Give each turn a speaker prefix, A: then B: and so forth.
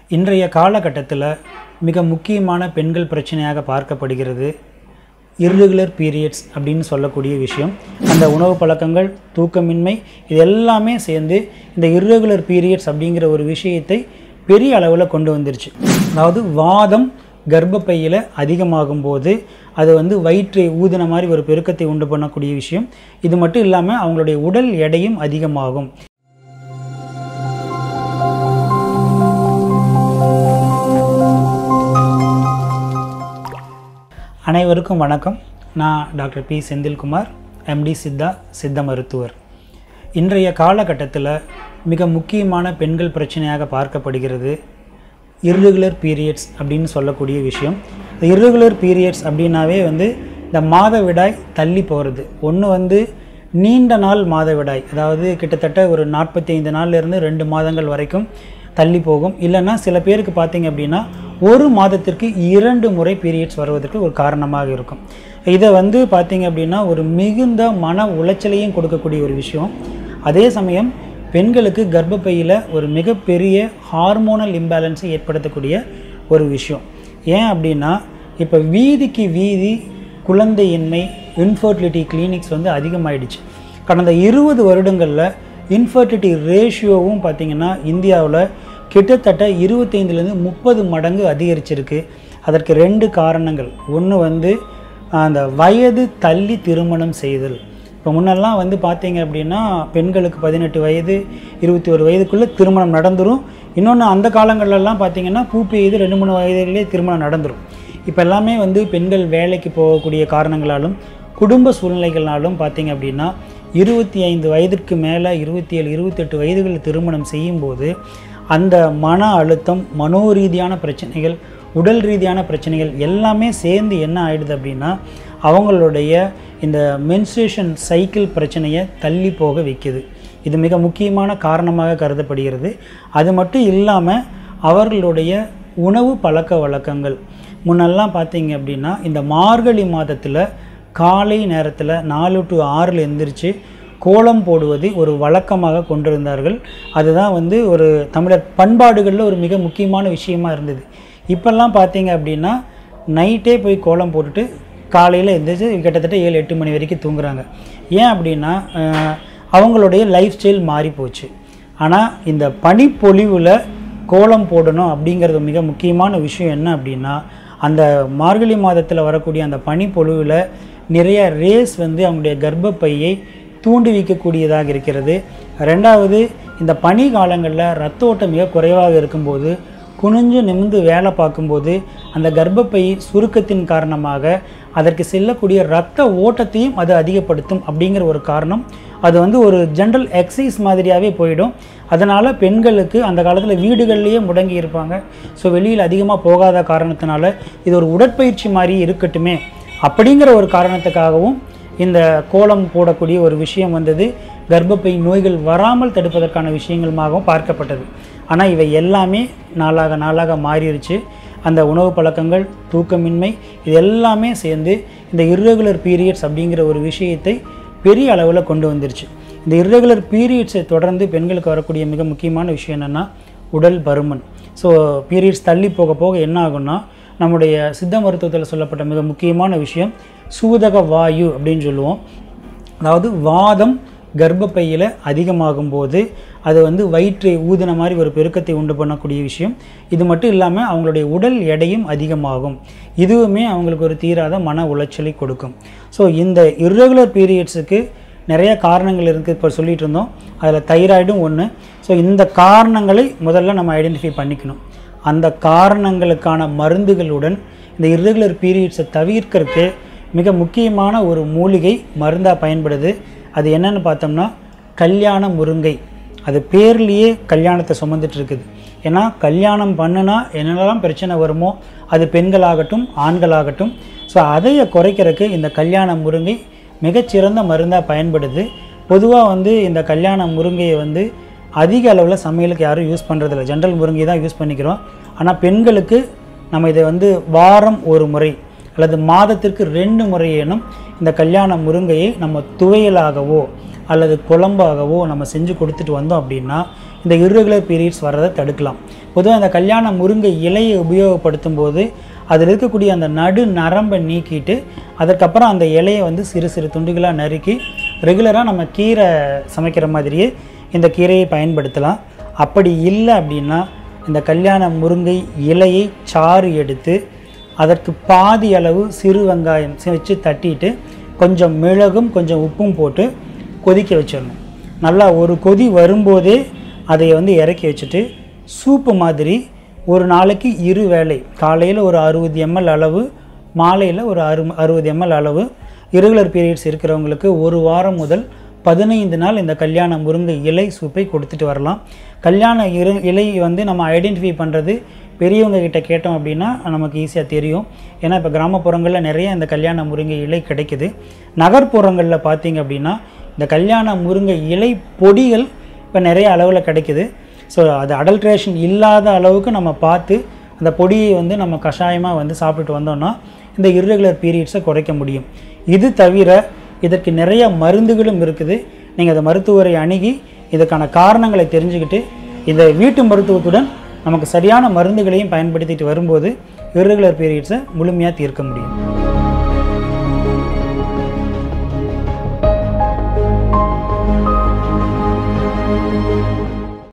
A: இன்றைய காலகட்டத்தில் மிக முக்கியமான பெண்கள் பிரச்சனையாக பார்க்கப்படுகிறது இர்ரெகுலர் பீரியட்ஸ் அப்படின்னு சொல்லக்கூடிய விஷயம் அந்த உணவு பழக்கங்கள் தூக்கமின்மை இது எல்லாமே சேர்ந்து இந்த இர்ரெகுலர் பீரியட்ஸ் அப்படிங்கிற ஒரு விஷயத்தை பெரிய அளவில் கொண்டு வந்துருச்சு அதாவது வாதம் கர்ப்பப்பையில் அதிகமாகும் போது அது வந்து வயிற்றை ஊதின மாதிரி ஒரு பெருக்கத்தை உண்டு பண்ணக்கூடிய விஷயம் இது மட்டும் இல்லாமல் அவங்களுடைய உடல் எடையும் அதிகமாகும் அனைவருக்கும் வணக்கம் நான் doctor P Senthilkumar MD Siddha சித்த மருத்துவர் இன்றைய காலகட்டத்தில் மிக முக்கியமான பெண்கள் பிரச்சனையாக பார்க்கப்படுகிறது இர்ரெகுலர் பீரியட்ஸ் அப்படின்னு சொல்லக்கூடிய விஷயம் இந்த இர்ரெகுலர் பீரியட்ஸ் அப்படின்னாவே வந்து இந்த மாதவிடாய் தள்ளி போகிறது ஒன்று வந்து நீண்ட நாள் மாதவிடாய் அதாவது கிட்டத்தட்ட ஒரு நாற்பத்தி ஐந்து நாள்லேருந்து ரெண்டு மாதங்கள் வரைக்கும் தள்ளி போகும் இல்லைன்னா சில பேருக்கு பார்த்தீங்க அப்படின்னா ஒரு மாதத்திற்கு இரண்டு முறை பீரியட்ஸ் வருவதற்கு ஒரு காரணமாக இருக்கும் இதை வந்து பார்த்தீங்க அப்படின்னா ஒரு மிகுந்த மன உளைச்சலையும் கொடுக்கக்கூடிய ஒரு விஷயம் அதே சமயம் பெண்களுக்கு கர்ப்பப்பையில் ஒரு மிகப்பெரிய ஹார்மோனல் இம்பேலன்ஸை ஏற்படுத்தக்கூடிய ஒரு விஷயம் ஏன் அப்படின்னா இப்போ வீதிக்கு வீதி குழந்தையின்மை இன்ஃபர்டிலிட்டி கிளினிக்ஸ் வந்து அதிகமாயிடுச்சு கடந்த இருபது வருடங்களில் இன்ஃபர்டிலிட்டி ரேஷியோவும் பார்த்திங்கன்னா இந்தியாவில் கிட்டத்தட்ட இருபத்தைந்துலேருந்து முப்பது மடங்கு அதிகரிச்சிருக்கு அதற்கு ரெண்டு காரணங்கள் ஒன்று வந்து அந்த வயது தள்ளி திருமணம் செய்தல் இப்போ முன்னெல்லாம் வந்து பார்த்தீங்க அப்படின்னா பெண்களுக்கு பதினெட்டு வயது இருபத்தி ஒரு வயதுக்குள்ளே திருமணம் நடந்துரும் இன்னொன்று அந்த காலங்கள்லாம் பார்த்தீங்கன்னா பூ பெய்து ரெண்டு மூணு வயதிலே திருமணம் நடந்துரும் இப்போ எல்லாமே வந்து பெண்கள் வேலைக்கு போகக்கூடிய காரணங்களாலும் குடும்ப சூழ்நிலைகளாலும் பார்த்தீங்க அப்படின்னா இருபத்தி ஐந்து வயதிற்கு மேலே இருபத்தி ஏழு இருபத்தெட்டு வயதுகளில் திருமணம் செய்யும்போது அந்த மன அழுத்தம் மனோரீதியான பிரச்சனைகள் உடல் ரீதியான பிரச்சனைகள் எல்லாமே சேர்ந்து என்ன ஆயிடுது அப்படின்னா அவங்களுடைய இந்த மென்சுரேஷன் சைக்கிள் பிரச்சனையை தள்ளி போக வைக்குது இது மிக முக்கியமான காரணமாக கருதப்படுகிறது அது மட்டும் இல்லாமல் அவர்களுடைய உணவு பழக்க வழக்கங்கள் முன்னெல்லாம் பார்த்தீங்க அப்படின்னா இந்த மார்கழி மாதத்தில் காலை நேரத்தில் நாலு டு ஆறில் எந்திரிச்சு கோலம் போடுவது ஒரு வழக்கமாக கொண்டிருந்தார்கள் அதுதான் வந்து ஒரு தமிழர் பண்பாடுகளில் ஒரு மிக முக்கியமான விஷயமா இருந்தது இப்போல்லாம் பார்த்தீங்க அப்படின்னா நைட்டே போய் கோலம் போட்டுட்டு காலையில் எந்திரிச்சு கிட்டத்தட்ட ஏழு எட்டு மணி வரைக்கும் தூங்குறாங்க ஏன் அப்படின்னா அஹ், அவங்களுடைய லைஃப் ஸ்டைல் மாறி போச்சு ஆனால் இந்த பனிப்பொழிவில் கோலம் போடணும் அப்படிங்கிறது மிக முக்கியமான விஷயம் என்ன அப்படின்னா அந்த மார்கழி மாதத்தில் வரக்கூடிய அந்த பனிப்பொழிவில் நிறைய ரேஸ் வந்து அவங்களுடைய கர்ப்பப்பையை தூண்டுவிக்கக்கூடியதாக இருக்கிறது ரெண்டாவது இந்த பனி காலங்களில் ரத்த ஓட்டம் மிக குறைவாக இருக்கும்போது குனிஞ்சு நிமிந்து வேலை பார்க்கும்போது அந்த கர்ப்பப்பை சுருக்கத்தின் காரணமாக அதற்கு செல்லக்கூடிய இரத்த ஓட்டத்தையும் அது அதிகப்படுத்தும் அப்படிங்கிற ஒரு காரணம் அது வந்து ஒரு ஜென்ரல் எக்ஸசைஸ் மாதிரியாகவே போயிடும் அதனால் பெண்களுக்கு அந்த காலத்தில் வீடுகள்லேயே முடங்கி இருப்பாங்க ஸோ வெளியில் அதிகமாக போகாத காரணத்தினால இது ஒரு உடற்பயிற்சி மாதிரி இருக்கட்டுமே அப்படிங்கிற ஒரு காரணத்துக்காகவும் இந்த கோலம் போடக்கூடிய ஒரு விஷயம் வந்தது கர்ப்பப்பை நோய்கள் வராமல் தடுப்பதற்கான விஷயங்களுமாகவும் பார்க்கப்பட்டது ஆனால் இவை எல்லாமே நாளாக நாளாக மாறிடுச்சு அந்த உணவு பழக்கங்கள் தூக்கமின்மை இது எல்லாமே சேர்ந்து இந்த இர்ரெகுலர் பீரியட்ஸ் அப்படிங்கிற ஒரு விஷயத்தை பெரிய அளவில் கொண்டு வந்துருச்சு இந்த இர்ரெகுலர் பீரியட்ஸை தொடர்ந்து பெண்களுக்கு வரக்கூடிய மிக முக்கியமான விஷயம் என்னென்னா உடல் பருமன் ஸோ பீரியட்ஸ் தள்ளி போக போக என்ன ஆகும்னா நம்முடைய சித்த மருத்துவத்தில் சொல்லப்பட்ட மிக முக்கியமான விஷயம் சூதக வாயு அப்படின்னு சொல்லுவோம் அதாவது வாதம் கர்ப்பப்பையில் அதிகமாகும் போது அது வந்து வயிற்றை ஊதின மாதிரி ஒரு பெருக்கத்தை உண்டு பண்ணக்கூடிய விஷயம் இது மட்டும் இல்லாமல் அவங்களுடைய உடல் எடையும் அதிகமாகும் இதுவுமே அவங்களுக்கு ஒரு தீராத மன உளைச்சலை கொடுக்கும் ஸோ இந்த இர்ரெகுலர் பீரியட்ஸுக்கு நிறைய காரணங்கள் இருக்குது இப்போ சொல்லிட்டு இருந்தோம் அதில் தைராய்டும் ஒன்று ஸோ இந்த காரணங்களை முதல்ல நம்ம ஐடென்டிஃபை பண்ணிக்கணும் அந்த காரணங்களுக்கான மருந்துகளுடன் இந்த இர்ரெகுலர் பீரியட்ஸை தவிர்க்கறதுக்கு மிக முக்கியமான ஒரு மூலிகை மருந்தாக பயன்படுது அது என்னன்னு பார்த்தோம்னா கல்யாண முருங்கை அது பேர்லேயே கல்யாணத்தை சுமந்துட்டு இருக்குது ஏன்னா கல்யாணம் பண்ணுனா என்னென்னலாம் பிரச்சனை வருமோ அது பெண்களாகட்டும் ஆண்களாகட்டும் ஸோ அதையை குறைக்கிறதுக்கு இந்த கல்யாண முருங்கை மிகச்சிறந்த மருந்தாக பயன்படுது பொதுவாக வந்து இந்த கல்யாண முருங்கையை வந்து அதிக அளவில் சமையலுக்கு யாரும் யூஸ் பண்ணுறதில்ல ஜென்ரல் முருங்கை தான் யூஸ் பண்ணிக்கிறோம் ஆனால் பெண்களுக்கு நம்ம இதை வந்து வாரம் ஒரு முறை அல்லது மாதத்திற்கு ரெண்டு முறையேனும் இந்த கல்யாண முருங்கையை நம்ம துவையலாகவோ அல்லது குழம்பாகவோ நம்ம செஞ்சு கொடுத்துட்டு வந்தோம் அப்படின்னா இந்த irregular பீரியட்ஸ் வர்றதை தடுக்கலாம் பொதுவாக இந்த கல்யாண முருங்கை இலையை உபயோகப்படுத்தும் போது அதில் இருக்கக்கூடிய அந்த நடு நரம்பை நீக்கிட்டு அதுக்கப்புறம் அந்த இலையை வந்து சிறு சிறு துண்டுகளாக நறுக்கி ரெகுலராக நம்ம கீரை சமைக்கிற மாதிரியே இந்த கீரையை பயன்படுத்தலாம் அப்படி இல்லை அப்படின்னா இந்த கல்யாண முருங்கை இலையை சாறு எடுத்து அதற்கு பாதி அளவு சிறு வெங்காயம் சி- வச்சு தட்டிட்டு கொஞ்சம் மிளகும் கொஞ்சம் உப்பும் போட்டு கொதிக்க வச்சிடணும் நல்லா ஒரு கொதி வரும்போதே அதை வந்து இறக்கி வச்சுட்டு சூப்பு மாதிரி ஒரு நாளைக்கு இரு வேளை காலையில் ஒரு அறுபது எம்எல் அளவு மாலையில் ஒரு அறு அறுபது எம்எல் அளவு irregular பீரியட்ஸ் இருக்கிறவங்களுக்கு ஒரு வாரம் முதல் பதினைந்து நாள் இந்த கல்யாண முருங்கை இலை சூப்பை கொடுத்துட்டு வரலாம் கல்யாண இரு இலை வந்து நம்ம ஐடென்டிஃபை பண்ணுறது பெரியவங்க கிட்ட கேட்டோம் அப்படின்னா நமக்கு ஈஸியாக தெரியும் ஏன்னா இப்போ கிராமப்புறங்களில் நிறைய இந்த கல்யாண முருங்கை இலை கிடைக்குது நகர்ப்புறங்களில் பார்த்தீங்க அப்படின்னா இந்த கல்யாண முருங்கை இலை பொடிகள் இப்போ நிறைய அளவில் கிடைக்குது ஸோ அது அடல்ட்ரேஷன் இல்லாத அளவுக்கு நம்ம பார்த்து அந்த பொடியை வந்து நம்ம கஷாயமாக வந்து சாப்பிட்டுட்டு வந்தோம்னா இந்த irregular பீரியட்ஸை குறைக்க முடியும் இது தவிர இதற்கு நிறைய மருந்துகளும் இருக்குது நீங்கள் அந்த மருத்துவரை அணுகி இதுக்கான காரணங்களை தெரிஞ்சுக்கிட்டு இந்த வீட்டு மருத்துவத்துடன் நமக்கு சரியான மருந்துகளையும் பயன்படுத்திட்டு வரும்போது irregular பீரியட்ஸை முழுமையாக தீர்க்க முடியும்